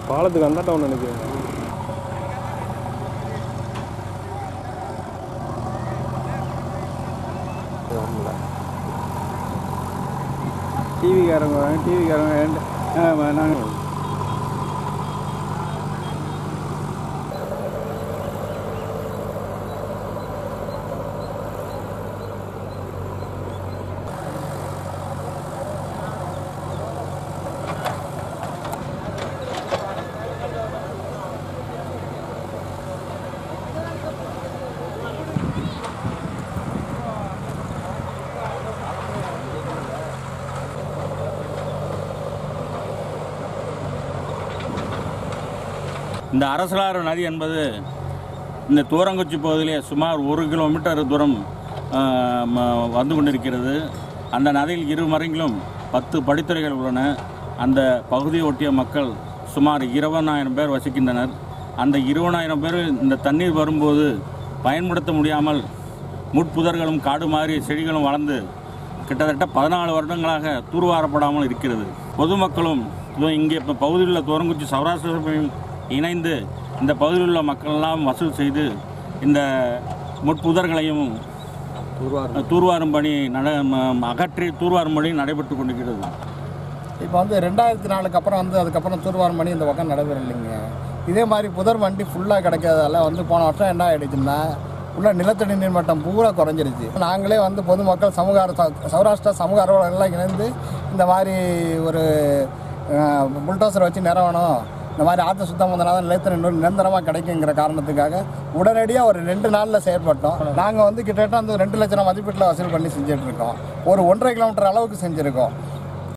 பாலத்துக்கு அந்த டவுன் நினைக்கிறேன் டிவிக்காரங்க டிவிக்காரங்க நாங்கள் இந்த அரசலாறு நதி என்பது இந்த தூரங்குச்சி பகுதியிலே சுமார் ஒரு கிலோமீட்டர் தூரம் ஆ, ம- வந்து கொண்டிருக்கிறது அந்த நதியில் இரு மரங்கிலும் பத்து படித்துறைகள் உள்ளன அந்த பகுதியை ஒட்டிய மக்கள் சுமார் இருபதாயிரம் பேர் வசிக்கின்றனர் அந்த இருபதாயிரம் பேர் இந்த தண்ணீர் வரும்போது பயன்படுத்த முடியாமல் முட்புதர்களும் காடு மாதிரி செடிகளும் வளர்ந்து கிட்டத்தட்ட பதினாலு வருடங்களாக தூர்வாரப்படாமல் இருக்கிறது பொதுமக்களும் இதோ இங்கே இப்போ பகுதியில் உள்ள தோரங்குச்சி சௌராஷ்டிரம் இணைந்து இந்த பகுதியில் உள்ள மக்களெல்லாம் வசூல் செய்து இந்த முட்புதர்களையும் தூர்வாரும் பணி நட ம- அகற்றி தூர்வாரும் பணி நடைபெற்று கொண்டிருக்கிறது இப்போ வந்து ரெண்டாயிரத்தி நாலுக்கு அப்புறம் வந்து அதுக்கப்புறம் தூர்வாரம் பண்ணி இந்த பக்கம் நடைபெறலைங்க இதே மாதிரி புதர் வண்டி ஃபுல்லாக கிடைக்காதால வந்து போன வருஷம் என்ன ஆயிடுச்சுன்னா உள்ள நிலத்தடி நீர் மட்டம் பூரா குறைஞ்சிருச்சு நாங்களே வந்து பொதுமக்கள் சமூக ஆர்வ- சௌராஷ்டிரா சமூக ஆர்வலர்கள்லாம் இணைந்து இந்த மாதிரி ஒரு புல்டோசர் வச்சு நிறவணும் இந்த மாதிரி ஆற்று சுத்தம் பண்ணா தான் நிலத்தடி நீர் நிரந்தரமாக கிடைக்குங்கிற காரணத்துக்காக உடனடியாக ஒரு ரெண்டு நாளில் செயற்பட்டோம் நாங்கள் வந்து கிட்டத்தட்ட அந்த ரெண்டு லட்சம் மதிப்பீட்டில் வசூல் பண்ணி செஞ்சுட்டு இருக்கோம் ஒரு ஒன்றரை கிலோமீட்டர் அளவுக்கு செஞ்சுருக்கோம்